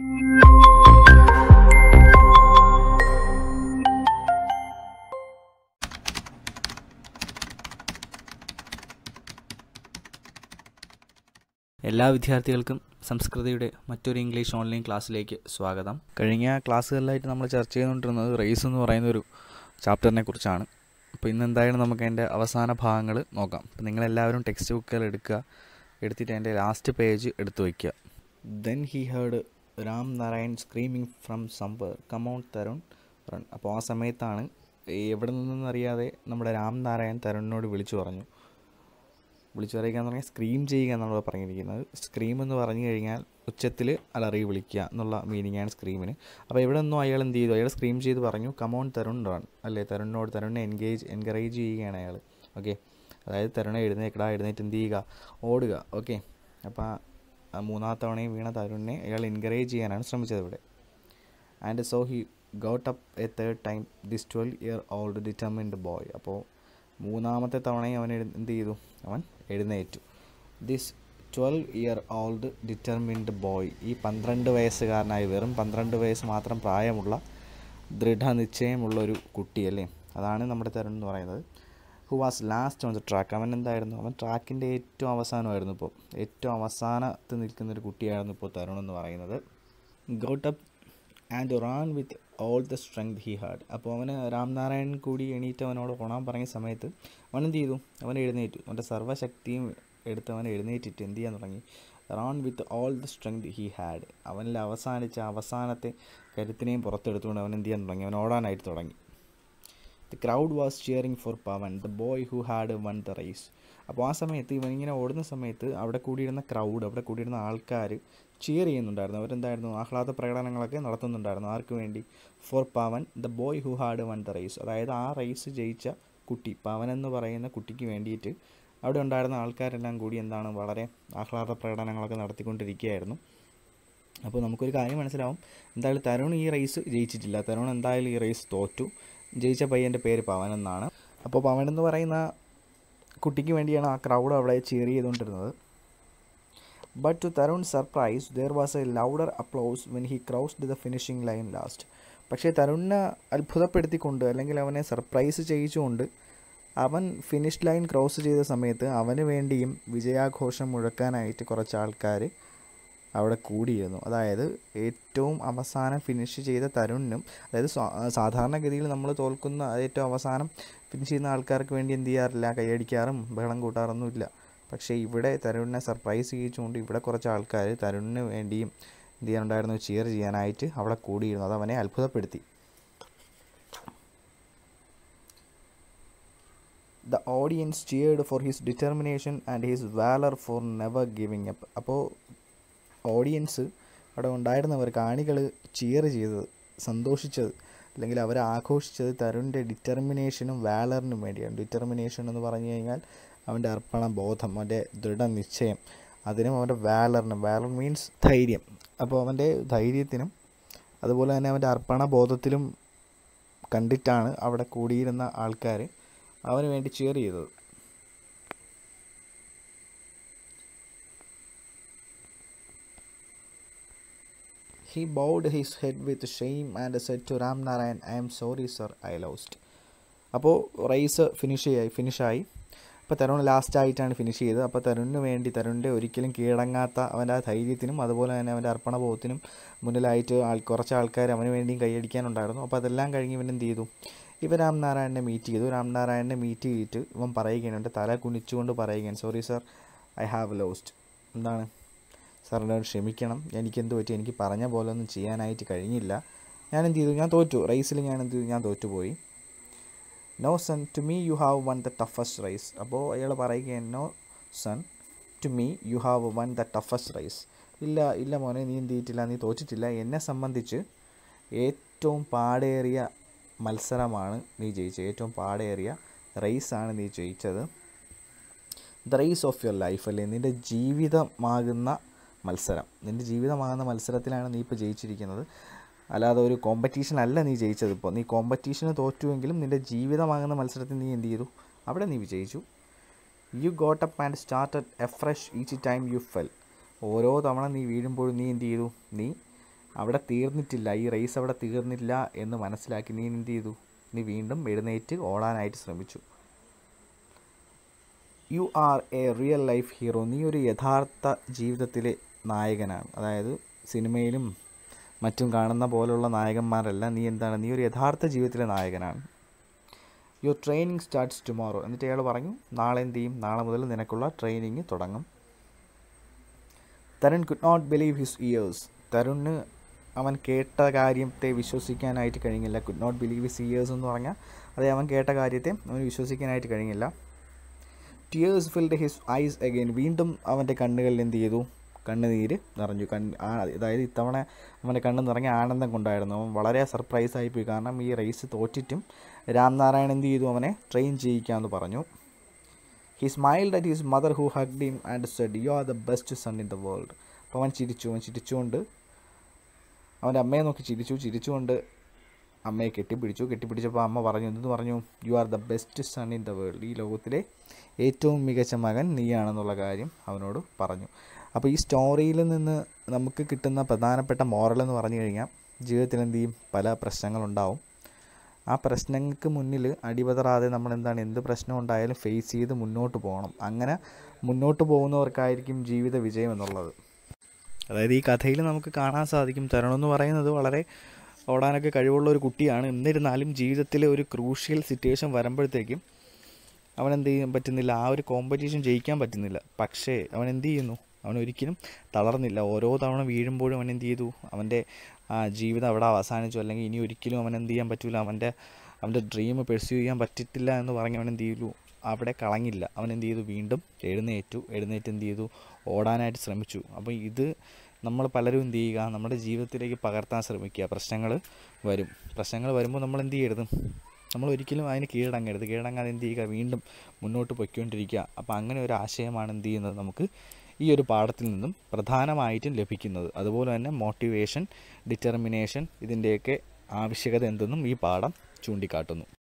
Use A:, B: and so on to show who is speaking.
A: എല്ലാ വിദ്യാർത്ഥികൾക്കും സംസ്കൃതിയുടെ മറ്റൊരു ഇംഗ്ലീഷ് ഓൺലൈൻ ക്ലാസ്സിലേക്ക് സ്വാഗതം കഴിഞ്ഞ ക്ലാസ്സുകളിലായിട്ട് നമ്മൾ ചർച്ച ചെയ്തുകൊണ്ടിരുന്നത് റേസ് എന്ന് പറയുന്ന ഒരു ചാപ്റ്ററിനെ കുറിച്ചാണ് അപ്പോൾ ഇന്ന് എന്തായാലും നമുക്ക് അതിൻ്റെ അവസാന ഭാഗങ്ങൾ നോക്കാം അപ്പോൾ നിങ്ങളെല്ലാവരും ടെക്സ്റ്റ് ബുക്കുകൾ എടുക്കുക എടുത്തിട്ട് അതിൻ്റെ ലാസ്റ്റ് പേജ് എടുത്തു വയ്ക്കുക then he heard Ram Narayan screaming from somewhere come on Tarun run അപ്പോൾ ആ സമയത്താണ് എവിടെ നിന്നെന്നറിയാതെ നമ്മുടെ രാം നാരായൺ തരുണിനോട് വിളിച്ചു പറഞ്ഞു വിളിച്ചു പറയുക എന്ന് പറഞ്ഞാൽ സ്ക്രീം ചെയ്യുക എന്നുള്ളത് പറഞ്ഞിരിക്കുന്നത് സ്ക്രീം എന്ന് പറഞ്ഞു കഴിഞ്ഞാൽ ഉച്ചത്തിൽ അലറി വിളിക്കുക എന്നുള്ള മീനിങ്ങാണ് സ്ക്രീമിന് അപ്പോൾ ഇവിടെ നിന്നും അയാൾ എന്ത് ചെയ്തു അയാൾ സ്ക്രീം ചെയ്ത് പറഞ്ഞു കമോൺ തരുൺ റൺ അല്ലേ തരുണിനോട് തരുണിനെ എൻഗേജ് എൻകറേജ് ചെയ്യുകയാണ് അയാൾ ഓക്കെ അതായത് തരുണെ എഴുന്നേക്കടാ എഴുന്നേറ്റ് എന്ത് ചെയ്യുക ഓടുക ഓക്കെ അപ്പോൾ ആ മൂന്നാമത്തെ തവണയും വീണ തരുണിനെ അയാൾ എൻകറേജ് ചെയ്യാനാണ് ശ്രമിച്ചത് ഇവിടെ and so he got up a third time this twelve year old determined boy അപ്പോൾ മൂന്നാമത്തെ തവണയും അവൻ എഴു- എന്ത് ചെയ്തു അവൻ എഴുന്നേറ്റു this twelve year old determined boy ഈ പന്ത്രണ്ട് വയസ്സുകാരനായി വെറും പന്ത്രണ്ട് വയസ്സ് മാത്രം പ്രായമുള്ള ദൃഢനിശ്ചയമുള്ള ഒരു കുട്ടിയല്ലേ അതാണ് നമ്മുടെ തരുൺ എന്ന് പറയുന്നത് who was last on the track അവൻ എന്തായിരുന്നു അവൻ ട്രാക്കിൻ്റെ ഏറ്റവും അവസാനമായിരുന്നു ഇപ്പോൾ ഏറ്റവും അവസാനത്ത് നിൽക്കുന്ന ഒരു കുട്ടിയായിരുന്നു ഇപ്പോൾ തരുൺ എന്ന് പറയുന്നത് got up and ran with all the strength he had അപ്പോൾ അവന് രാംനാരായണൻ കൂടി എണീറ്റ് അവനോട് ഓണാൻ പറഞ്ഞ സമയത്ത് അവൻ എന്ത് ചെയ്തു അവൻ എഴുന്നേറ്റു അവൻ്റെ സർവ്വശക്തിയും എടുത്ത് അവൻ എഴുന്നേറ്റിട്ട് എന്ത് ചെയ്യാൻ തുടങ്ങി ran with all the strength he had അവനിൽ അവസാനിച്ച അവസാനത്തെ കരുത്തിനെയും പുറത്തെടുത്തുകൊണ്ട് അവൻ എന്ത് ചെയ്യാൻ തുടങ്ങി അവൻ ഓടാനായിട്ട് തുടങ്ങി the crowd was cheering for Pavan the boy who had won the race അപ്പോൾ ആ സമയത്ത് ഇവൻ ഇങ്ങനെ ഓടുന്ന സമയത്ത് അവിടെ കൂടിയിരുന്ന ക്രൗഡ് അവിടെ കൂടിയിരുന്ന ആൾക്കാർ ചിയർ ചെയ്യുന്നുണ്ടായിരുന്നു അവരെന്തായിരുന്നു ആഹ്ലാദ പ്രകടനങ്ങളൊക്കെ നടത്തുന്നുണ്ടായിരുന്നു ആർക്ക് വേണ്ടി for Pavan the boy who had won the race അതായത് ആ റേസ് ജയിച്ച കുട്ടി പവൻ എന്ന് പറയുന്ന കുട്ടിക്ക് വേണ്ടിയിട്ട് അവിടെ ഉണ്ടായിരുന്ന ആൾക്കാരെല്ലാം കൂടി എന്താണ് വളരെ ആഹ്ലാദ പ്രകടനങ്ങളൊക്കെ നടത്തിക്കൊണ്ടിരിക്കുകയായിരുന്നു അപ്പോൾ നമുക്കൊരു കാര്യം മനസ്സിലാവും എന്തായാലും തരുൺ ഈ റേസ് ജയിച്ചിട്ടില്ല തരുൺ എന്തായാലും ഈ റേസ് തോറ്റു ജയിച്ച പയ്യൻ്റെ പേര് പവൻ എന്നാണ് അപ്പോൾ പവൻ എന്ന് പറയുന്ന കുട്ടിക്ക് വേണ്ടിയാണ് ആ ക്രൗഡ് അവിടെ ചിയർ ചെയ്തുകൊണ്ടിരുന്നത് but to Tarun surprise there was a louder applause when he crossed the finishing line last പക്ഷേ തരുണിനെ അത്ഭുതപ്പെടുത്തിക്കൊണ്ട് അല്ലെങ്കിൽ അവനെ സർപ്രൈസ് ചെയ്യിച്ചുകൊണ്ട് അവൻ ഫിനിഷ് ലൈൻ ക്രോസ് ചെയ്ത സമയത്ത് അവന് വേണ്ടിയും വിജയാഘോഷം മുഴക്കാനായിട്ട് കുറച്ച് ആൾക്കാർ അവിടെ കൂടിയിരുന്നു അതായത് ഏറ്റവും അവസാനം ഫിനിഷ് ചെയ്ത തരുണിനും അതായത് സാ- സാധാരണഗതിയിൽ നമ്മൾ തോൽക്കുന്ന ഏറ്റവും അവസാനം ഫിനിഷ് ചെയ്യുന്ന ആൾക്കാർക്ക് വേണ്ടി എന്ത് ചെയ്യാറില്ല കൈയടിക്കാറും ബഹളം കൂട്ടാറൊന്നുമില്ല പക്ഷേ ഇവിടെ തരുണിനെ സർപ്രൈസ് ചെയ്യിച്ചുകൊണ്ട് ഇവിടെ കുറച്ച് ആൾക്കാർ തരുണിന് വേണ്ടിയും എന്ത് ചെയ്യാനുണ്ടായിരുന്നു ചിയർ ചെയ്യാനായിട്ട് അവിടെ കൂടിയിരുന്നു അത് അവനെ അത്ഭുതപ്പെടുത്തി the audience cheered for his determination and his valour for never giving up അപ്പോൾ ഓഡിയൻസ് അവിടെ ഉണ്ടായിരുന്നവർ കാണികൾ ചിയർ ചെയ്തത് സന്തോഷിച്ചത് അല്ലെങ്കിൽ അവർ ആഘോഷിച്ചത് തരുണിൻ്റെ ഡിറ്റർമിനേഷനും വാലറിനും വേണ്ടിയാണ് ഡിറ്റർമിനേഷൻ എന്ന് പറഞ്ഞു കഴിഞ്ഞാൽ അവൻ്റെ അർപ്പണ ബോധം അവൻ്റെ ദൃഢനിശ്ചയം അതിനും അവൻ്റെ വാലറിനും വാലർ മീൻസ് ധൈര്യം അപ്പോൾ അവൻ്റെ ധൈര്യത്തിനും അതുപോലെ തന്നെ അവൻ്റെ അർപ്പണ ബോധത്തിലും കണ്ടിട്ടാണ് അവിടെ കൂടിയിരുന്ന ആൾക്കാർ അവന് വേണ്ടി ചിയർ ചെയ്തത് He bowed his head with shame and said to Ram Narayan, I am sorry, sir, I lost. അപ്പോൾ റേസ് ഫിനിഷ് ചെയ്യായി ഫിനിഷായി അപ്പോൾ തരുൺ ലാസ്റ്റ് ആയിട്ടാണ് ഫിനിഷ് ചെയ്തത് അപ്പോൾ തരുണിന് വേണ്ടി തരുണിൻ്റെ ഒരിക്കലും കീഴടങ്ങാത്ത അവൻ്റെ ആ ധൈര്യത്തിനും അതുപോലെ തന്നെ അവൻ്റെ അർപ്പണബോധത്തിനും മുന്നിലായിട്ട് ആൾ കുറച്ച് ആൾക്കാർ അവന് വേണ്ടിയും കൈയടിക്കാനുണ്ടായിരുന്നു അപ്പോൾ അതെല്ലാം കഴിഞ്ഞ് ഇവൻ എന്ത് ചെയ്തു ഇവൻ രാംനാരായണനെ മീറ്റ് ചെയ്തു രാംനാരായണനെ മീറ്റ് ചെയ്തിട്ട് ഇവൻ പറയുകയാണ് എൻ്റെ തല കുനിച്ചുകൊണ്ട് പറയുകയാണ് sorry sir I have lost എന്താണ് സാറിനോട് ക്ഷമിക്കണം എനിക്കെന്ത് പറ്റി എനിക്ക് പറഞ്ഞ പോലെ ഒന്നും ചെയ്യാനായിട്ട് കഴിഞ്ഞില്ല ഞാൻ എന്ത് ചെയ്തു ഞാൻ തോറ്റു റേസിൽ ഞാൻ എന്ത് ചെയ്തു ഞാൻ തോറ്റുപോയി no son to me you have won the toughest race അപ്പോൾ അയാൾ പറയുകയാണ് no son to me you have won the toughest race ഇല്ല ഇല്ല മോനെ നീ എന്ത് ചെയ്തിട്ടില്ല നീ തോറ്റിട്ടില്ല എന്നെ സംബന്ധിച്ച് ഏറ്റവും പാടേറിയ മത്സരമാണ് നീ ജയിച്ചത് ഏറ്റവും പാടേറിയ റേസാണ് നീ ജയിച്ചത് the race of your life അല്ലേ നിൻ്റെ ജീവിതമാകുന്ന മത്സരം നിൻ്റെ ജീവിതമാകുന്ന മത്സരത്തിലാണ് നീ ഇപ്പോൾ ജയിച്ചിരിക്കുന്നത് അല്ലാതെ ഒരു കോമ്പറ്റീഷൻ അല്ല നീ ജയിച്ചത് ഇപ്പോൾ നീ കോമ്പറ്റീഷന് തോറ്റുവെങ്കിലും നിൻ്റെ ജീവിതമാകുന്ന മത്സരത്തിൽ നീ എന്ത് ചെയ്തു അവിടെ നീ വിജയിച്ചു you got up and started a fresh each time you fell ഓരോ തവണ നീ വീഴുമ്പോഴും നീ എന്ത് ചെയ്തു നീ അവിടെ തീർന്നിട്ടില്ല ഈ റേസ് അവിടെ തീർന്നില്ല എന്ന് മനസ്സിലാക്കി നീ എന്ത് ചെയ്തു നീ വീണ്ടും എഴുന്നേറ്റ് ഓടാനായിട്ട് ശ്രമിച്ചു you are a real life hero നീ ഒരു യഥാർത്ഥ ജീവിതത്തിലെ നായകനാണ് അതായത് സിനിമയിലും മറ്റും കാണുന്ന പോലുള്ള നായകന്മാരല്ല നീ എന്താണ് നീ ഒരു യഥാർത്ഥ ജീവിതത്തിലെ നായകനാണ് യുവർ ട്രെയിനിങ് സ്റ്റാർട്ട്സ് ടുമോറോ എന്നിട്ട് അയാൾ പറഞ്ഞു നാളെ എന്ത് ചെയ്യും നാളെ മുതൽ നിനക്കുള്ള ട്രെയിനിങ് തുടങ്ങും Tarun could not believe his ears തരുണിന് അവൻ കേട്ട കാര്യത്തെ വിശ്വസിക്കാനായിട്ട് കഴിഞ്ഞില്ല could not believe his ears എന്ന് പറഞ്ഞാൽ അതെ അവൻ കേട്ട കാര്യത്തെ അവന് വിശ്വസിക്കാനായിട്ട് കഴിഞ്ഞില്ല tears filled his eyes again വീണ്ടും അവൻ്റെ കണ്ണുകളിൽ എന്ത് ചെയ്തു കണ്ണുനീര് നിറഞ്ഞു കൺ ആ അതായത് ഇത്തവണ അവൻ്റെ കണ്ണ് നിറഞ്ഞ ആനന്ദം കൊണ്ടായിരുന്നു അവൻ വളരെ സർപ്രൈസ് ആയിപ്പോയി കാരണം ഈ റേസ് തോറ്റിട്ടും രാംനാരായൺ എന്ത് ചെയ്തു അവനെ ട്രെയിൻ ചെയ്യിക്കാമെന്ന് പറഞ്ഞു he smiled at his mother who hugged him and said you are the best son in the world അപ്പോൾ അവൻ ചിരിച്ചു അവൻ ചിരിച്ചുകൊണ്ട് അവൻ്റെ അമ്മയെ നോക്കി ചിരിച്ചു ചിരിച്ചുകൊണ്ട് അമ്മയെ കെട്ടിപ്പിടിച്ചു കെട്ടിപ്പിടിച്ചപ്പോൾ അമ്മ പറഞ്ഞു എന്തെന്ന് പറഞ്ഞു you are the best son in the world ഈ ലോകത്തിലെ ഏറ്റവും മികച്ച മകൻ നീയാണെന്നുള്ള കാര്യം അവനോട് പറഞ്ഞു അപ്പോൾ ഈ സ്റ്റോറിയിൽ നിന്ന് നമുക്ക് കിട്ടുന്ന പ്രധാനപ്പെട്ട മോറൽ എന്ന് പറഞ്ഞു കഴിഞ്ഞാൽ ജീവിതത്തിൽ എന്ത് ചെയ്യും പല പ്രശ്നങ്ങളുണ്ടാവും ആ പ്രശ്നങ്ങൾക്ക് മുന്നിൽ അടിപതറാതെ നമ്മൾ എന്താണ് എന്ത് പ്രശ്നം ഉണ്ടായാലും ഫേസ് ചെയ്ത് മുന്നോട്ട് പോകണം അങ്ങനെ മുന്നോട്ട് പോകുന്നവർക്കായിരിക്കും ജീവിത വിജയം എന്നുള്ളത് അതായത് ഈ കഥയിൽ നമുക്ക് കാണാൻ സാധിക്കും തരുൺ എന്ന് പറയുന്നത് വളരെ ഓടാനൊക്കെ കഴിവുള്ള ഒരു കുട്ടിയാണ് എന്നിരുന്നാലും ജീവിതത്തിലെ ഒരു ക്രൂഷ്യൽ സിറ്റുവേഷൻ വരുമ്പോഴത്തേക്കും അവൻ എന്ത് ചെയ്യാൻ പറ്റുന്നില്ല ആ ഒരു കോമ്പറ്റീഷൻ ജയിക്കാൻ പറ്റുന്നില്ല പക്ഷേ അവൻ എന്ത് ചെയ്യുന്നു അവൻ ഒരിക്കലും തളർന്നില്ല ഓരോ തവണ വീഴുമ്പോഴും അവൻ എന്ത് ചെയ്തു അവൻ്റെ ആ ജീവിതം അവിടെ അവസാനിച്ചു അല്ലെങ്കിൽ ഇനി ഒരിക്കലും അവൻ എന്ത് ചെയ്യാൻ പറ്റില്ല അവൻ്റെ അവൻ്റെ ഡ്രീം പെർസ്യൂ ചെയ്യാൻ പറ്റിയിട്ടില്ല എന്ന് പറഞ്ഞ് അവൻ എന്ത് ചെയ്തു അവിടെ കളഞ്ഞില്ല അവൻ എന്ത് ചെയ്തു വീണ്ടും എഴുന്നേറ്റു എഴുന്നേറ്റ് എന്ത് ചെയ്തു ഓടാനായിട്ട് ശ്രമിച്ചു അപ്പോൾ ഇത് നമ്മൾ പലരും എന്ത് ചെയ്യുക നമ്മുടെ ജീവിതത്തിലേക്ക് പകർത്താൻ ശ്രമിക്കുക പ്രശ്നങ്ങൾ വരും പ്രശ്നങ്ങൾ വരുമ്പോൾ നമ്മൾ എന്ത് ചെയ്യരുത് നമ്മൾ ഒരിക്കലും അതിന് കീഴടങ്ങരുത് കീഴടങ്ങാതെ എന്ത് ചെയ്യുക വീണ്ടും മുന്നോട്ട് പൊയ്ക്കൊണ്ടിരിക്കുക അപ്പോൾ അങ്ങനെ ഒരു ആശയമാണ് എന്ത് ചെയ്യുന്നത് നമുക്ക് ഈ ഒരു പാഠത്തിൽ നിന്നും പ്രധാനമായിട്ടും ലഭിക്കുന്നത് അതുപോലെ തന്നെ മോട്ടിവേഷൻ ഡിറ്റർമിനേഷൻ ഇതിൻ്റെയൊക്കെ ആവശ്യകത എന്തെന്നും ഈ പാഠം ചൂണ്ടിക്കാട്ടുന്നു